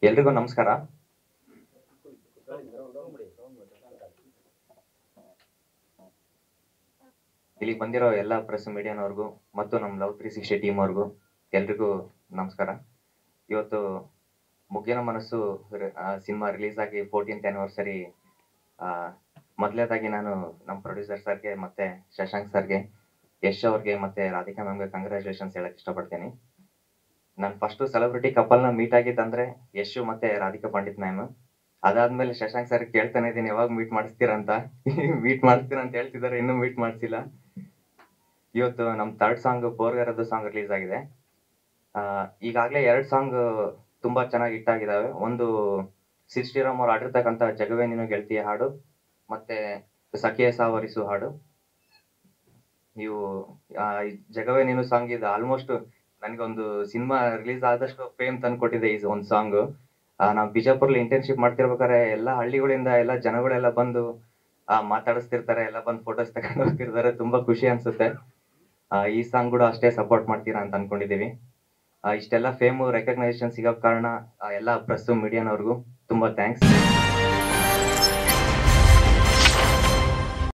ಎಲ್ರಿಗೂ ನಮಸ್ಕಾರ ಇಲ್ಲಿ ಬಂದಿರೋ ಎಲ್ಲ ಪ್ರೆಸ್ ಮೀಡಿಯಾನವ್ರಿಗೂ ಮತ್ತು ನಮ್ಮ ಲವ್ ತ್ರೀ ಸಿಕ್ಸ್ಟಿ ಟೀಮ್ ಅವ್ರಿಗೂ ಎಲ್ರಿಗೂ ನಮಸ್ಕಾರ ಇವತ್ತು ಮುಗ್ಗಿನ ಮನಸ್ಸು ಸಿನಿಮಾ ರಿಲೀಸ್ ಆಗಿ ಫೋರ್ಟೀನ್ತ್ ಆನಿವರ್ಸರಿ ಮೊದಲೇದಾಗಿ ನಾನು ನಮ್ಮ ಪ್ರೊಡ್ಯೂಸರ್ ಸರ್ಗೆ ಮತ್ತೆ ಶಶಾಂಕ್ ಸರ್ಗೆ ಯಶ್ ಅವ್ರಿಗೆ ಮತ್ತೆ ರಾಧಿಕಾ ಮ್ಯಾಮ್ಗೆ ಕಂಗ್ರ್ಯಾಚುಲೇಷನ್ಸ್ ಹೇಳಕ್ ಇಷ್ಟಪಡ್ತೀನಿ ನಾನು ಫಸ್ಟ್ ಸೆಲೆಬ್ರಿಟಿ ಕಪಲ್ನ ಮೀಟ್ ಆಗಿತ್ತಂದ್ರೆ ಯಶ್ ಮತ್ತೆ ರಾಧಿಕಾ ಪಂಡಿತ್ ಮ್ಯಾಮ್ ಅದಾದ್ಮೇಲೆ ಶಶಾಂಕ್ ಸರ್ ಕೇಳ್ತಾನೆ ಇದೀನಿ ಯಾವಾಗ ಮೀಟ್ ಮಾಡಿಸ್ತೀರಾ ಅಂತ ಮೀಟ್ ಮಾಡಿಸ್ತೀರಾ ಅಂತ ಹೇಳ್ತಿದ್ದಾರೆ ಇನ್ನೂ ಮೀಟ್ ಮಾಡಿಸಿಲ್ಲ ಇವತ್ತು ನಮ್ಮ ಥರ್ಡ್ ಸಾಂಗ್ ಬೋರ್ಗರದ್ದು ಸಾಂಗ್ ರಿಲೀಸ್ ಆಗಿದೆ ಆ, ಈಗಾಗ್ಲೇ ಎರಡ್ ಸಾಂಗ್ ತುಂಬಾ ಚೆನ್ನಾಗಿ ಹಿಟ್ಟಾಗಿದ್ದಾವೆ ಒಂದು ಸಿದ್ ಶ್ರೀರಾಮ್ ಅವ್ರು ಆಡಿರ್ತಕ್ಕಂಥ ಜಗವೇ ನೀನು ಗೆಳತಿಯ ಹಾಡು ಮತ್ತೆ ಸಖಿಯ ಸಾವರಿಸು ಹಾಡು ಇವು ಆ, ಈ ಜಗವೇ ನೀನು ಸಾಂಗ್ ಇದು ಆಲ್ಮೋಸ್ಟ್ ನನಗೊಂದು ಸಿನಿಮಾ ರಿಲೀಸ್ ಆದಷ್ಟು ಫೇಮ್ ತಂದ್ಕೊಟ್ಟಿದೆ ಈ ಒಂದು ಸಾಂಗ್ ನಾವು ಬಿಜಾಪುರಲ್ಲಿ ಇಂಟರ್ನ್ಶಿಪ್ ಮಾಡ್ತಿರ್ಬೇಕಾದ್ರೆ ಎಲ್ಲ ಹಳ್ಳಿಗಳಿಂದ ಎಲ್ಲ ಜನಗಳೆಲ್ಲ ಬಂದು ಆ, ಮಾತಾಡಿಸ್ತಿರ್ತಾರೆ ಎಲ್ಲ ಬಂದು ಫೋಟೋಸ್ ತಗೊಂಡು ಹೋಗ್ತಿರ್ತಾರೆ ತುಂಬಾ ಖುಷಿ ಅನ್ಸುತ್ತೆ ಆ, ಈ ಸಾಂಗ್ ಕೂಡ ಅಷ್ಟೇ ಸಪೋರ್ಟ್ ಮಾಡ್ತೀರಾ ಅಂತ ಅನ್ಕೊಂಡಿದೀವಿ ಆ, ಇಷ್ಟೆಲ್ಲ ಫೇಮು ರೆಕಗ್ನೈಸೇಷನ್ ಸಿಗೋ ಕಾರಣ ಆ, ಎಲ್ಲ ಪ್ರೆಸ್ ಮೀಡಿಯಾನವ್ರಿಗೂ ತುಂಬಾ ಥ್ಯಾಂಕ್ಸ್